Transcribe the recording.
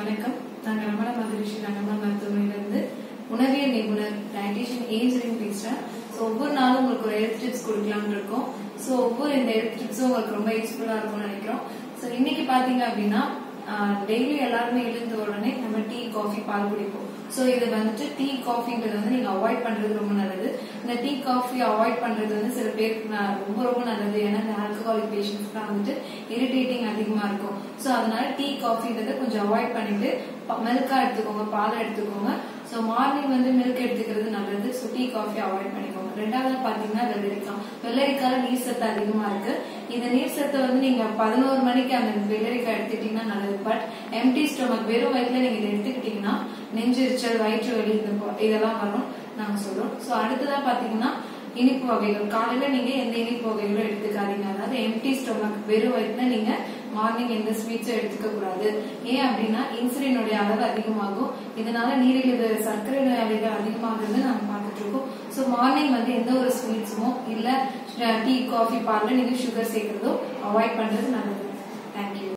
வணக்கம் நாங்க ரமண மகரிஷி ரங்கம்மா மருத்துவமனையிலிருந்து உணவியல் நிபுணர் டயட்டிஷியன் ஏஞ்சலின் பேசுறேன் ஸோ ஒவ்வொரு நாளும் உங்களுக்கு ஒரு ஹெல்த் டிப்ஸ் கொடுக்கலாம்னு இருக்கோம் ஸோ ஒவ்வொரு இந்த ஹெல்த் டிப்ஸும் உங்களுக்கு ரொம்ப யூஸ்ஃபுல்லா இருக்கும்னு நினைக்கிறோம் ஸோ இன்னைக்கு பாத்தீங்க அப்படின்னா டெய்லி எல்லாருமே எழுந்த உடனே நம்ம டீ காஃபி பால் குடிப்போம் ஸோ இது வந்துட்டு டீ காஃபின்றது வந்து நீங்க அவாய்ட் பண்றது ரொம்ப நல்லது இந்த டீ காஃபி அவாய்ட் பண்றது வந்து சில பேருக்கு நான் ரொம்ப ரொம்ப நல்லது ஏன்னா இந்த ஆல்கஹாலிக் பேஷண்ட்ஸ்லாம் வந்துட்டு இரிட்டேட்டிங் அதிகமா இருக்கும் ஸோ அதனால டீ காஃபின்றதை கொஞ்சம் அவாய்ட் பண்ணிட்டு மில்கா எடுத்துக்கோங்க பால் எடுத்துக்கோங்க ஸோ மார்னிங் வந்து மில்க் எடுத்துக்கிறது நல்லது ஸோ டீ காஃபி அவாய்ட் பண்ணிக்கோங்க ரெண்டாவது பாத்தீங்கன்னா வெள்ளரிக்காய் வெள்ளரிக்கால நீர் சத்து அதிகமா இருக்கு இந்த நீர் சத்தை வந்து நீங்க பதினோரு மணிக்கு அந்த வெள்ளரிக்காய் எடுத்துக்கிட்டீங்கன்னா நல்லது பட் எம்டி ஸ்டொமக் வெறும் வயிற்றுல நீங்க இதை எடுத்துக்கிட்டீங்கன்னா நெஞ்செரிச்சல் வயிற்று வலி இந்த போ- இதெல்லாம் வரும் நாங்க சொல்றோம் ஸோ அடுத்ததா பாத்தீங்கன்னா இனிப்பு வகைகள் காலையில நீங்க எந்த இனிப்பு வகைகளும் எடுத்துக்காதீங்க அதாவது எம்டி ஸ்டொமக் வெறும் வயிற்றுல நீங்க மார்னிங் எந்த ஸ்வீட்ஸும் எடுத்துக்க கூடாது ஏன் அப்படின்னா இன்சுலினுடைய அளவு அதிகமாகும் இதனால நீரிழிவு சர்க்கரை நோயாளிகள் அதிகமாகுதுன்னு நம்ம பார்த்துட்டு இருக்கோம் ஸோ மார்னிங் வந்து எந்த ஒரு ஸ்வீட்ஸுமோ இல்ல டீ காஃபி பால்ல நீங்க சுகர் சேர்க்கறதோ அவாய்ட் பண்றது நல்லது தேங்க்யூ